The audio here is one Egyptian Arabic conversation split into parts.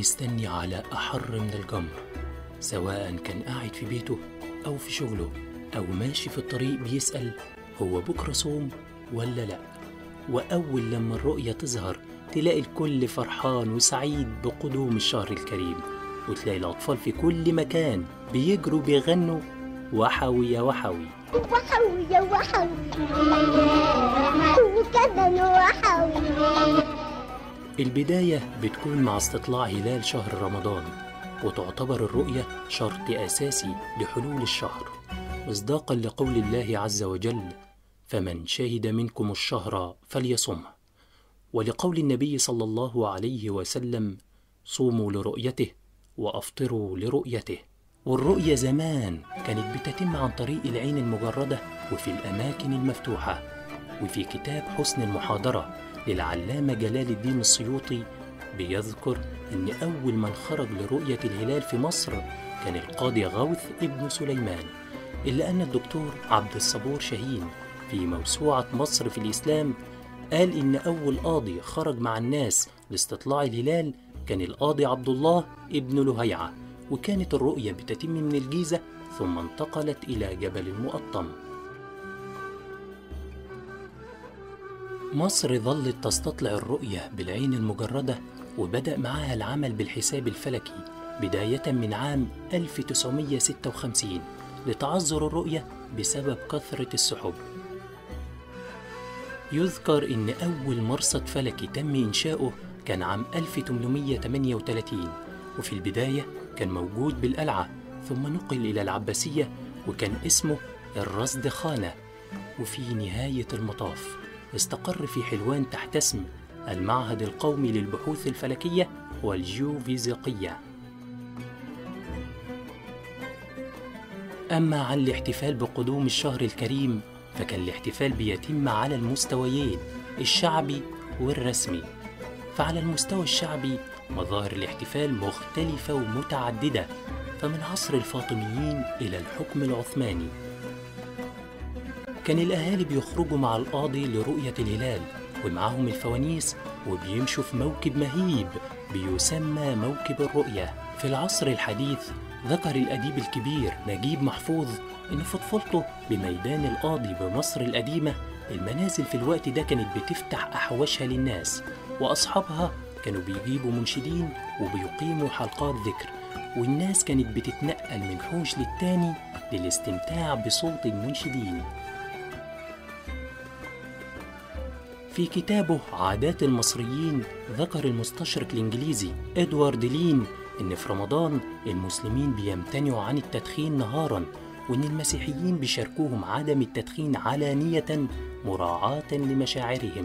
مستني على أحر من الجمر سواء كان قاعد في بيته أو في شغله أو ماشي في الطريق بيسأل هو بكرة صوم ولا لأ وأول لما الرؤية تظهر تلاقي الكل فرحان وسعيد بقدوم الشهر الكريم وتلاقي الأطفال في كل مكان بيجروا بيغنوا وحوي يا وحوي وحوي يا وحوي وكمان وحوي البداية بتكون مع استطلاع هلال شهر رمضان وتعتبر الرؤية شرط أساسي لحلول الشهر مصداقا لقول الله عز وجل فمن شهد منكم الشهر فليصمه ولقول النبي صلى الله عليه وسلم صوموا لرؤيته وافطروا لرؤيته والرؤية زمان كانت بتتم عن طريق العين المجردة وفي الأماكن المفتوحة وفي كتاب حسن المحاضرة للعلامة جلال الدين السيوطي بيذكر إن أول من خرج لرؤية الهلال في مصر كان القاضي غوث ابن سليمان إلا أن الدكتور عبد الصبور شاهين في موسوعة مصر في الإسلام قال إن أول قاضي خرج مع الناس لاستطلاع الهلال كان القاضي عبد الله ابن لهيعة وكانت الرؤية بتتم من الجيزة ثم انتقلت إلى جبل المقطم مصر ظلت تستطلع الرؤية بالعين المجردة وبدأ معها العمل بالحساب الفلكي بداية من عام 1956 لتعذر الرؤية بسبب كثرة السحب يذكر إن أول مرصد فلكي تم إنشاؤه كان عام 1838 وفي البداية كان موجود بالقلعة ثم نقل إلى العباسية وكان اسمه الرصد خانة وفي نهاية المطاف استقر في حلوان تحت اسم المعهد القومي للبحوث الفلكية والجيوفيزيقية أما عن الاحتفال بقدوم الشهر الكريم فكان الاحتفال بيتم على المستويين الشعبي والرسمي فعلى المستوى الشعبي مظاهر الاحتفال مختلفة ومتعددة فمن عصر الفاطميين إلى الحكم العثماني كان الأهالي بيخرجوا مع القاضي لرؤية الهلال ومعاهم الفوانيس وبيمشوا في موكب مهيب بيسمى موكب الرؤية في العصر الحديث ذكر الأديب الكبير نجيب محفوظ إن في طفولته بميدان القاضي بمصر القديمة المنازل في الوقت ده كانت بتفتح أحواشها للناس وأصحابها كانوا بيجيبوا منشدين وبيقيموا حلقات ذكر والناس كانت بتتنقل من حوش للتاني للاستمتاع بصوت المنشدين في كتابه عادات المصريين ذكر المستشرق الإنجليزي إدوارد لين إن في رمضان المسلمين بيمتنعوا عن التدخين نهارا وإن المسيحيين بيشاركوهم عدم التدخين علانية مراعاة لمشاعرهم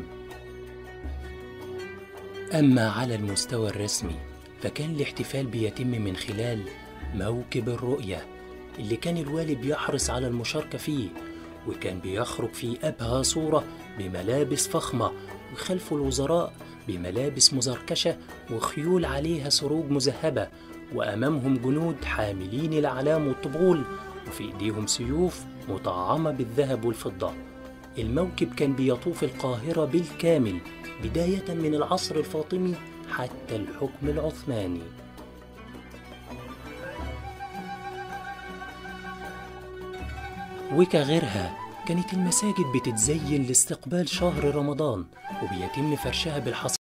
أما على المستوى الرسمي فكان الاحتفال بيتم من خلال موكب الرؤية اللي كان الوالي بيحرص على المشاركة فيه وكان بيخرج في أبهى صورة بملابس فخمة وخلفه الوزراء بملابس مزركشة وخيول عليها سروج مذهبة وأمامهم جنود حاملين الأعلام والطبول وفي إيديهم سيوف مطعمة بالذهب والفضة الموكب كان بيطوف القاهرة بالكامل بداية من العصر الفاطمي حتى الحكم العثماني وكغيرها كانت المساجد بتتزين لاستقبال شهر رمضان وبيتم فرشها بالحصى